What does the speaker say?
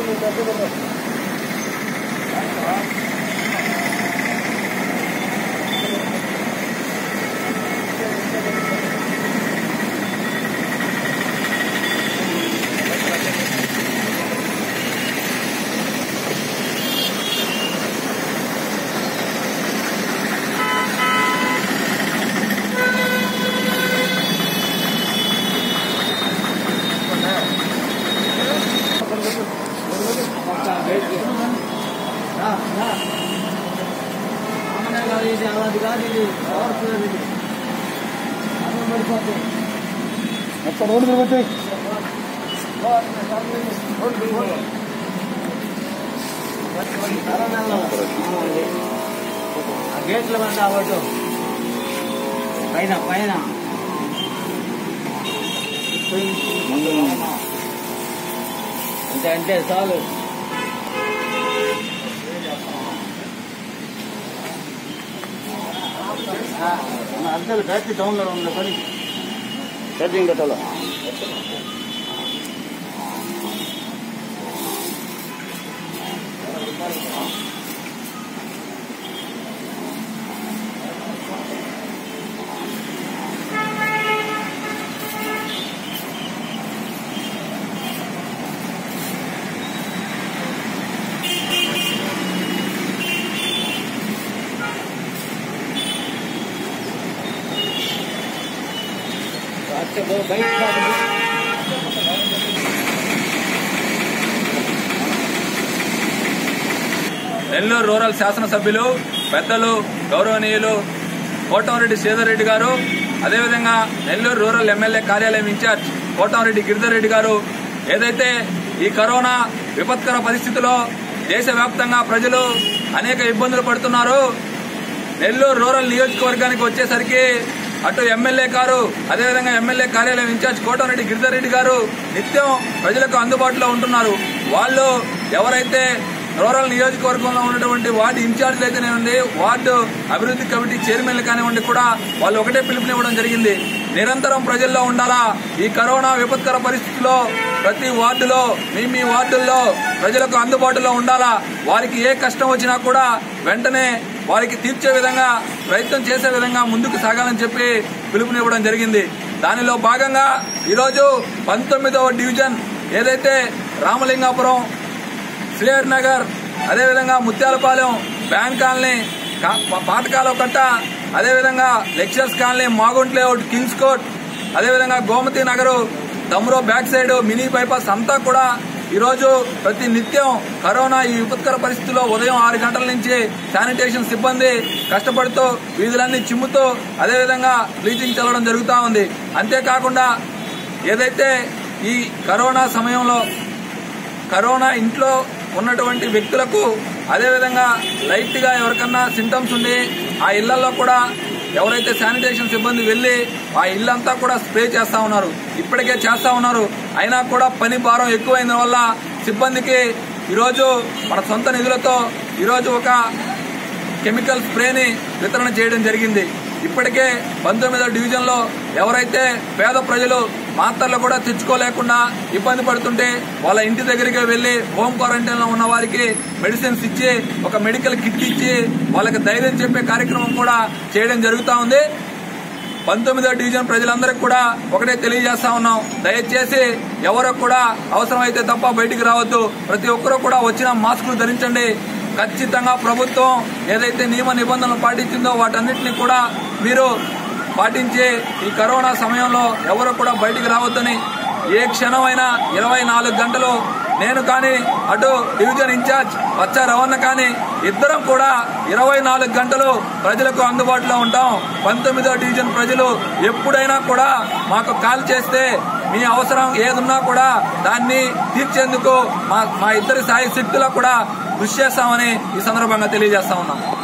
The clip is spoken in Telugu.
ఇది అలాంటి కాదు ఇది పవర్ఫుల్ ఇది అన్నం పడిపోతుంది మొత్తం రోడ్డు తిరుగుతాయి ఆ గేట్ల మీద అవ్వదు పైన పైన అంటే అంటే చాలు అంతే బ్యాటరీ డౌన్లో ఉంది పని ఛార్జింగ్ పెట్టాలా బయట నెల్లూరు రూరల్ శాసనసభ్యులు పెద్దలు గౌరవనీయులు కోటంరెడ్డి శ్రీధర్ రెడ్డి గారు అదేవిధంగా నెల్లూరు రూరల్ ఎమ్మెల్యే కార్యాలయం ఇన్ఛార్జ్ కోటంరెడ్డి గిరిధర్ రెడ్డి గారు ఏదైతే ఈ కరోనా విపత్కర పరిస్థితిలో దేశవ్యాప్తంగా ప్రజలు అనేక ఇబ్బందులు పడుతున్నారు నెల్లూరు రూరల్ నియోజకవర్గానికి వచ్చేసరికి అటు ఎమ్మెల్యే గారు అదేవిధంగా ఎమ్మెల్యే కార్యాలయం ఇన్ఛార్జ్ కోటరెడ్డి గిరిధర్ రెడ్డి గారు నిత్యం ప్రజలకు అందుబాటులో ఉంటున్నారు వాళ్ళు ఎవరైతే రూరల్ నియోజకవర్గంలో ఉన్నటువంటి వార్డు ఇన్ఛార్జీలు అయితేనేవ్వండి వార్డు అభివృద్ధి కమిటీ చైర్మన్లు కానివ్వండి కూడా వాళ్ళు ఒకటే పిలుపునివ్వడం జరిగింది నిరంతరం ప్రజల్లో ఉండాలా ఈ కరోనా విపత్కర పరిస్థితిలో ప్రతి వార్డులో మీ మీ వార్డుల్లో ప్రజలకు అందుబాటులో ఉండాలా వారికి ఏ కష్టం వచ్చినా కూడా వెంటనే వారికి తీర్చే విధంగా ప్రయత్నం చేసే విధంగా ముందుకు సాగాలని చెప్పి పిలుపునివ్వడం జరిగింది దానిలో భాగంగా ఈరోజు పంతొమ్మిదవ డివిజన్ ఏదైతే రామలింగాపురం శ్రీహర్ నగర్ అదేవిధంగా ముత్యాలపాలెం బ్యాంక్ కాలనీ కా- పా- పాతకాలం కట్ట అదేవిధంగా lecturers colony Magunta layout kings court అదేవిధంగా గోమతి నగరు దమ్రో బ్యాక్ సైడ్ మినీ బైపాస్ అంతా కూడా ఈరోజు ప్రతి నిత్యం కరోనా ఈ విపత్కర పరిస్థితిలో ఉదయం ఆరు గంటల నుంచి శానిటేషన్ సిబ్బంది కష్టపడుతూ వీధులన్నీ చిమ్ముతూ అదేవిధంగా బ్లీచింగ్ చల్లడం జరుగుతూ ఉంది అంతేకాకుండా ఏదైతే ఈ కరోనా సమయంలో కరోనా ఇంట్లో ఉన్నటువంటి వ్యక్తులకు అదేవిధంగా లైట్ గా ఎవరికన్నా సింటమ్స్ ఉండి ఆ ఇళ్లలో కూడా ఎవరైతే శానిటేషన్ సిబ్బంది వెళ్లి ఆ ఇల్లంతా కూడా స్ప్రే చేస్తా ఉన్నారు ఇప్పటికే చేస్తా ఉన్నారు అయినా కూడా పని భారం ఎక్కువైన వల్ల సిబ్బందికి ఈరోజు మన సొంత నిధులతో ఈరోజు ఒక కెమికల్ స్ప్రేని వితరణ చేయడం జరిగింది ఇప్పటికే పంతొమ్మిదో డివిజన్ లో ఎవరైతే పేద ప్రజలు మాత్రలు కూడా తెచ్చుకోలేకుండా ఇబ్బంది పడుతుంటే వాళ్ళ ఇంటి దగ్గరికి వెళ్లి హోమ్ క్వారంటైన్ లో ఉన్న వారికి మెడిసిన్స్ ఇచ్చి ఒక మెడికల్ కిట్ ఇచ్చి వాళ్ళకి ధైర్యం చెప్పే కార్యక్రమం కూడా చేయడం జరుగుతా ఉంది పంతొమ్మిదో డివిజన్ ప్రజలందరికీ కూడా ఒకటే తెలియజేస్తా ఉన్నాం దయచేసి ఎవరు కూడా అవసరమైతే తప్ప బయటికి రావద్దు ప్రతి ఒక్కరూ కూడా వచ్చిన మాస్కులు ధరించండి ఖచ్చితంగా ప్రభుత్వం ఏదైతే నియమ నిబంధనలు పాటించిందో వాటన్నిటిని కూడా మీరు పాటించి ఈ కరోనా సమయంలో ఎవరు కూడా బయటికి రావద్దని ఏ క్షణమైనా ఇరవై నాలుగు గంటలు నేను కానీ అటు డివిజన్ ఇన్ఛార్జ్ వచ్చా రవణ కానీ ఇద్దరం కూడా ఇరవై నాలుగు గంటలు ప్రజలకు అందుబాటులో ఉంటాం పంతొమ్మిదో డివిజన్ ప్రజలు ఎప్పుడైనా కూడా మాకు కాల్ చేస్తే మీ అవసరం ఏదున్నా కూడా దాన్ని తీర్చేందుకు మా మా ఇద్దరి సాయి శక్తులకు కూడా కృషి చేస్తామని ఈ సందర్భంగా తెలియజేస్తా ఉన్నాం